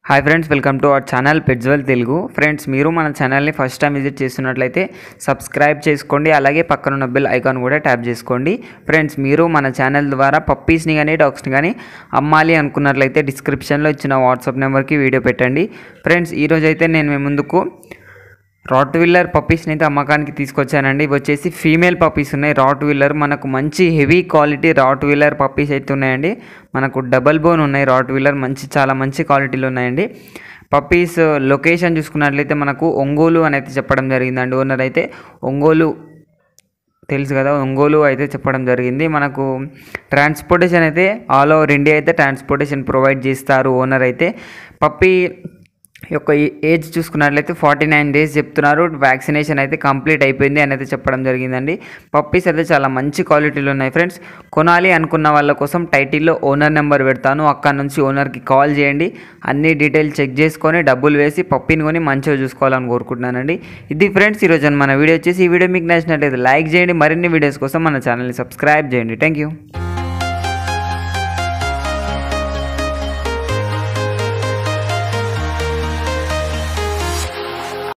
hi friends welcome to our channel పెడ్జ్వెల్ Telugu friends మీరు మన ఛానల్ని ఫస్ట్ టైం విజిట్ చేస్తున్నట్లయితే సబ్స్క్రైబ్ చేసుకోండి అలాగే పక్కనున్న బెల్ ఐకాన్ కూడా ట్యాప్ చేసుకోండి ఫ్రెండ్స్ మీరు మన ఛానల్ ద్వారా పప్పీస్ని కానీ డాగ్స్ని కానీ అమ్మాలి అనుకున్నట్లయితే డిస్క్రిప్షన్లో ఇచ్చిన వాట్సాప్ నెంబర్కి వీడియో పెట్టండి ఫ్రెండ్స్ ఈరోజు అయితే నేను మీ ముందుకు రాట్ విల్లర్ పప్పీస్ని అయితే అమ్మకానికి తీసుకొచ్చానండి ఇవి వచ్చేసి ఫీమేల్ పప్పీస్ ఉన్నాయి రాట్ విల్లర్ మనకు మంచి heavy quality Rottweiler puppies అయితే ఉన్నాయండి మనకు డబల్ బోన్ ఉన్నాయి రాట్ విల్లర్ మంచి చాలా మంచి క్వాలిటీలు ఉన్నాయండి పప్పీస్ లొకేషన్ చూసుకున్నట్లయితే మనకు ఒంగోలు అని అయితే చెప్పడం జరిగిందండి ఓనర్ అయితే ఒంగోలు తెలుసు కదా ఒంగోలు అయితే చెప్పడం జరిగింది మనకు ట్రాన్స్పోర్టేషన్ అయితే ఆల్ ఓవర్ ఇండియా అయితే ట్రాన్స్పోర్టేషన్ ప్రొవైడ్ చేస్తారు ఓనర్ అయితే పప్పి యొక్క ఏజ్ చూసుకున్నట్లయితే ఫార్టీ నైన్ డేస్ చెప్తున్నారు వ్యాక్సినేషన్ అయితే కంప్లీట్ అయిపోయింది అని అయితే చెప్పడం జరిగిందండి పప్పీస్ అయితే చాలా మంచి క్వాలిటీలు ఉన్నాయి ఫ్రెండ్స్ కొనాలి అనుకున్న వాళ్ళ కోసం టైటిల్లో ఓనర్ నెంబర్ పెడతాను అక్కడ నుంచి ఓనర్కి కాల్ చేయండి అన్ని డీటెయిల్స్ చెక్ చేసుకొని డబ్బులు వేసి పప్పిని కొని మంచిగా చూసుకోవాలని కోరుకుంటున్నానండి ఇది ఫ్రెండ్స్ ఈరోజు మన వీడియో వచ్చేసి ఈ వీడియో మీకు నచ్చినట్లయితే లైక్ చేయండి మరిన్ని వీడియోస్ కోసం మన ఛానల్ని సబ్స్క్రైబ్ చేయండి థ్యాంక్ యూ